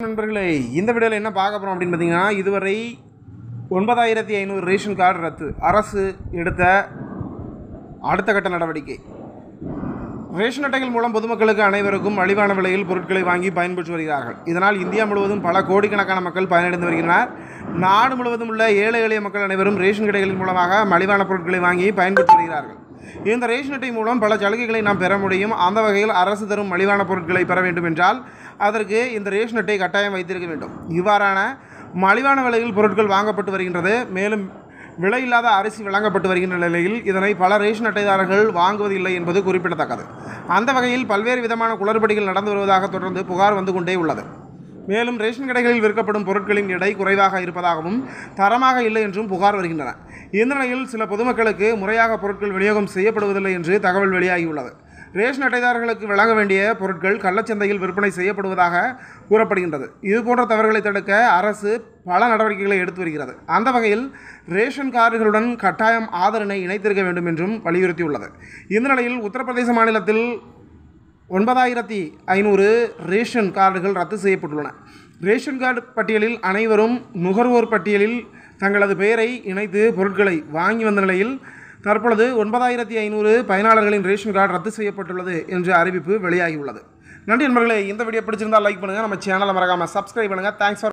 நண்பர்களே இந்த வீடியோவில் என்ன பார்க்க போகிறோம் அப்படின்னு பார்த்தீங்கன்னா இதுவரை ஒன்பதாயிரத்தி ஐநூறு ரேஷன் கார்டு ரத்து அரசு எடுத்த அடுத்த கட்ட நடவடிக்கை ரேஷன் அட்டைகள் மூலம் பொதுமக்களுக்கு அனைவருக்கும் மலிவான விலையில் பொருட்களை வாங்கி பயன்பெற்று வருகிறார்கள் இதனால் இந்தியா முழுவதும் பல கோடிக்கணக்கான மக்கள் பயனடைந்து வருகின்றனர் நாடு முழுவதும் உள்ள ஏழை எளிய மக்கள் அனைவரும் ரேஷன் கடைகளின் மூலமாக மலிவான பொருட்களை வாங்கி பயன்பெற்று வருகிறார்கள் இந்த ரேஷன் அட்டை மூலம் பல சலுகைகளை நாம் பெற முடியும் அந்த வகையில் அரசு தரும் மலிவான பொருட்களை பெற வேண்டும் என்றால் அதற்கு இந்த ரேஷன் அட்டை கட்டாயம் வைத்திருக்க வேண்டும் இவ்வாறான மலிவான விலையில் பொருட்கள் வாங்கப்பட்டு வருகின்றது மேலும் விலையில்லாத அரிசி வழங்கப்பட்டு வருகின்ற நிலையில் இதனை பல ரேஷன் அட்டைதாரர்கள் வாங்குவதில்லை என்பது குறிப்பிடத்தக்கது அந்த வகையில் பல்வேறு விதமான குளறுபடிகள் நடந்து வருவதாக தொடர்ந்து புகார் வந்து கொண்டே உள்ளது மேலும் ரேஷன் கடைகளில் விற்கப்படும் பொருட்களின் எடை குறைவாக இருப்பதாகவும் தரமாக இல்லை என்றும் புகார் வருகின்றன இந்த நிலையில் சில பொதுமக்களுக்கு முறையாக பொருட்கள் விநியோகம் செய்யப்படுவதில்லை என்று தகவல் வெளியாகியுள்ளது ரேஷன் அட்டைதாரர்களுக்கு வழங்க வேண்டிய பொருட்கள் கள்ளச்சந்தையில் விற்பனை செய்யப்படுவதாக கூறப்படுகின்றது இது போன்ற தவறுகளை தடுக்க அரசு பல நடவடிக்கைகளை எடுத்து வருகிறது அந்த வகையில் ரேஷன் கார்டுகளுடன் கட்டாயம் ஆதர் எண்ணை இணைத்திருக்க வேண்டும் என்றும் வலியுறுத்தியுள்ளது இந்த நிலையில் உத்தரப்பிரதேச மாநிலத்தில் ஒன்பதாயிரத்தி ஐநூறு ரேஷன் கார்டுகள் ரத்து செய்யப்பட்டுள்ளன ரேஷன் கார்டு பட்டியலில் அனைவரும் நுகர்வோர் பட்டியலில் தங்களது பெயரை இணைத்து பொருட்களை வாங்கி வந்த நிலையில் தற்பொழுது ஒன்பதாயிரத்தி ஐநூறு பயனாளர்களின் ரேஷன் கார்டு ரத்து செய்யப்பட்டுள்ளது என்ற அறிவிப்பு வெளியாகியுள்ளது நன்றி நண்பர்களே இந்த வீடியோ பிடிச்சிருந்தால் லைக் பண்ணுங்கள் நம்ம சேனலை மறக்காமல் சப்ஸ்கிரைப் பண்ணுங்கள் தேங்க்ஸ் ஃபார்